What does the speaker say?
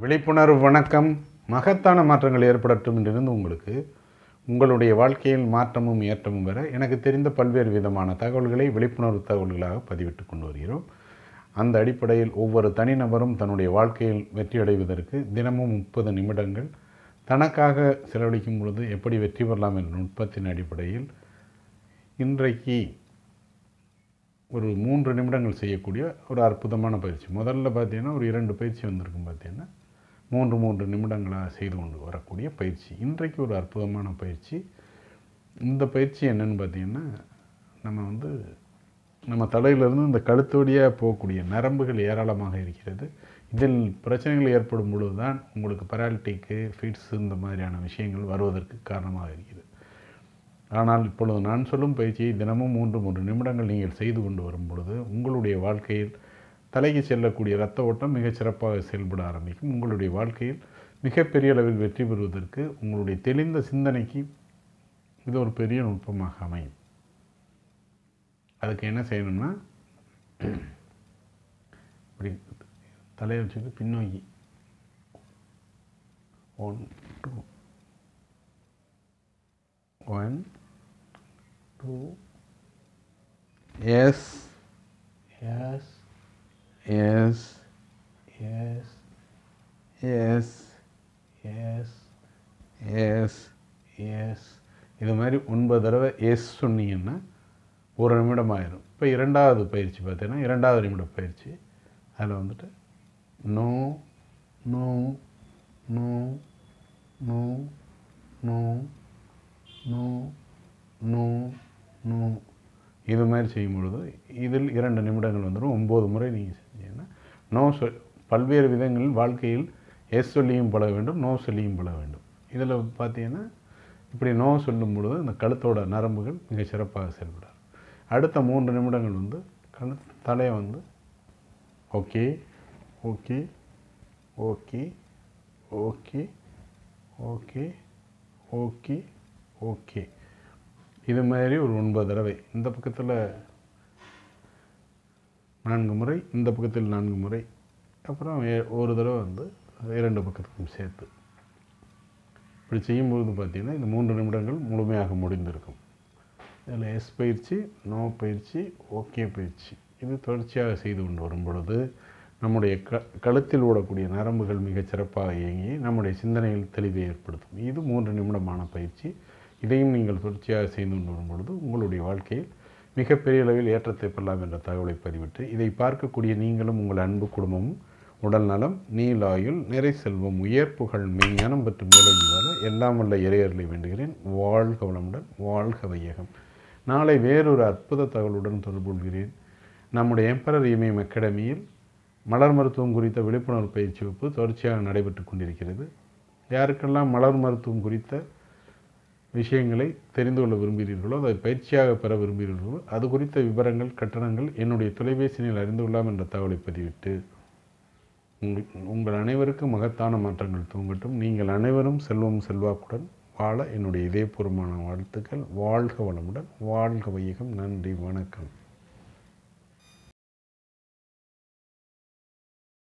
விழிப்புணர்வு வணக்கம் மகத்தான மாற்றங்கள் ஏற்படட்டும் என்றிருந்து உங்களுக்கு உங்களுடைய வாழ்க்கையில் மாற்றமும் ஏற்றமும் பெற எனக்கு தெரிந்த பல்வேறு விதமான தகவல்களை விழிப்புணர்வு தகவல்களாக பதிவிட்டு கொண்டு வருகிறோம் அந்த அடிப்படையில் ஒவ்வொரு தனிநபரும் தன்னுடைய வாழ்க்கையில் வெற்றியடைவதற்கு தினமும் முப்பது நிமிடங்கள் தனக்காக செலவழிக்கும் பொழுது எப்படி வெற்றி பெறலாம் என்ற நுட்பத்தின் அடிப்படையில் இன்றைக்கு ஒரு மூன்று நிமிடங்கள் செய்யக்கூடிய ஒரு அற்புதமான பயிற்சி முதல்ல பார்த்தீங்கன்னா ஒரு இரண்டு பயிற்சி வந்திருக்கும் பார்த்தீங்கன்னா மூன்று மூன்று நிமிடங்களாக செய்து கொண்டு வரக்கூடிய பயிற்சி இன்றைக்கு ஒரு அற்புதமான பயிற்சி இந்த பயிற்சி என்னன்னு பார்த்தீங்கன்னா நம்ம வந்து நம்ம தலையிலிருந்து இந்த கழுத்து வழியாக போகக்கூடிய நரம்புகள் ஏராளமாக இருக்கிறது இதில் பிரச்சனைகள் ஏற்படும் பொழுது தான் உங்களுக்கு பராலிட்டிக்கு ஃபிட்ஸ் இந்த மாதிரியான விஷயங்கள் வருவதற்கு காரணமாக இருக்கிறது ஆனால் இப்பொழுது நான் சொல்லும் பயிற்சியை தினமும் மூன்று மூன்று நிமிடங்கள் நீங்கள் செய்து கொண்டு வரும் பொழுது உங்களுடைய வாழ்க்கையில் தலைக்கு செல்லக்கூடிய இரத்த ஓட்டம் மிகச் சிறப்பாக செயல்பட ஆரம்பிக்கும் உங்களுடைய வாழ்க்கையில் மிகப்பெரிய அளவில் வெற்றி பெறுவதற்கு உங்களுடைய தெளிந்த சிந்தனைக்கு இது ஒரு பெரிய நுட்பமாக அமையும் அதுக்கு என்ன செய்யணும்னா இப்படி தலையை வச்சுட்டு பின்னோக்கி one two one two yes yes yes yes yes yes yes yes இது மாதிரி ஒன்பது தடவை எஸ் சொன்னீங்கன்னா ஒரு நிமிடம் ஆயிரும் இப்போ இரண்டாவது பயிற்சி பார்த்தீங்கன்னா இரண்டாவது நிமிட பயிற்சி அதில் வந்துட்டு no no no no no no no no இது மாதிரி செய்யும் பொழுது இதில் இரண்டு நிமிடங்கள் வந்துடும் ஒம்பது முறை நீங்கள் செஞ்சீங்கன்னா நோ சொல் பல்வேறு விதங்களில் வாழ்க்கையில் எஸ் சொல்லியும் பழக வேண்டும் நோ சொல்லியும் பழக வேண்டும் இதில் பார்த்தீங்கன்னா இப்படி நோ சொல்லும் பொழுது இந்த கழுத்தோட நரம்புகள் மிக சிறப்பாக செயல்படாது அடுத்த மூன்று நிமிடங்கள் வந்து கழு தலையை வந்து okay okay okay okay okay okay okay இது மாதிரி ஒரு ஒன்பது தடவை இந்த பக்கத்தில் நான்கு முறை இந்த பக்கத்தில் நான்கு முறை அப்புறம் ஏ- ஒரு தடவை வந்து இரண்டு பக்கத்துக்கும் சேர்த்து இப்படி செய்யும்பொழுது பார்த்தீங்கன்னா இந்த மூன்று நிமிடங்கள் முழுமையாக முடிந்திருக்கும் இதில் எஸ் பயிற்சி நோ பயிற்சி ஓகே பயிற்சி இது தொடர்ச்சியாக செய்து கொண்டு வரும் பொழுது நம்முடைய க கழுத்தில் ஓடக்கூடிய நரம்புகள் மிகச் சிறப்பாக இயங்கி நம்முடைய சிந்தனையில் தெளிவை ஏற்படுத்தும் இது மூன்று நிமிடமான பயிற்சி இதையும் நீங்கள் தொடர்ச்சியாக செய்து கொண்டு வரும் பொழுது உங்களுடைய வாழ்க்கையில் மிகப்பெரிய அளவில் ஏற்றத்தை பெறலாம் என்ற தகவலை பதிவிட்டு இதை பார்க்கக்கூடிய நீங்களும் உங்கள் அன்பு குடும்பமும் உடல் நலம் நீலாயுள் நிறை செல்வம் உயர் புகழ் மெய்ஞானம் பெற்று மேலோங்கி வாழ எல்லாம் வல்ல இறையர்களை வேண்டுகிறேன் வாழ்க வளமுடன் வாழ்க வையகம் நாளை வேறொரு அற்புத தகவலுடன் தொடர்பு கொள்கிறேன் நம்முடைய எம்பரர் இமயம் அகாடமியில் மலர் மருத்துவம் குறித்த விழிப்புணர்வு பயிற்சி வகுப்பு தொடர்ச்சியாக நடைபெற்று கொண்டிருக்கிறது யாருக்கெல்லாம் மலர் மருத்துவம் குறித்த விஷயங்களை தெரிந்து கொள்ள விரும்புகிறீர்களோ அதை பயிற்சியாக பெற விரும்புகிறீர்களோ அது குறித்த விவரங்கள் கட்டணங்கள் என்னுடைய தொலைபேசியில் அறிந்து கொள்ளலாம் என்ற தகவலை பதிவிட்டு உங்கள் உங்கள் அனைவருக்கும் மகத்தான மாற்றங்கள் தூங்கட்டும் நீங்கள் அனைவரும் செல்வம் செல்வாக்குடன் வாழ என்னுடைய இதயபூர்வமான வாழ்த்துக்கள் வாழ்க வளமுடன் வாழ்க வையகம் நன்றி வணக்கம்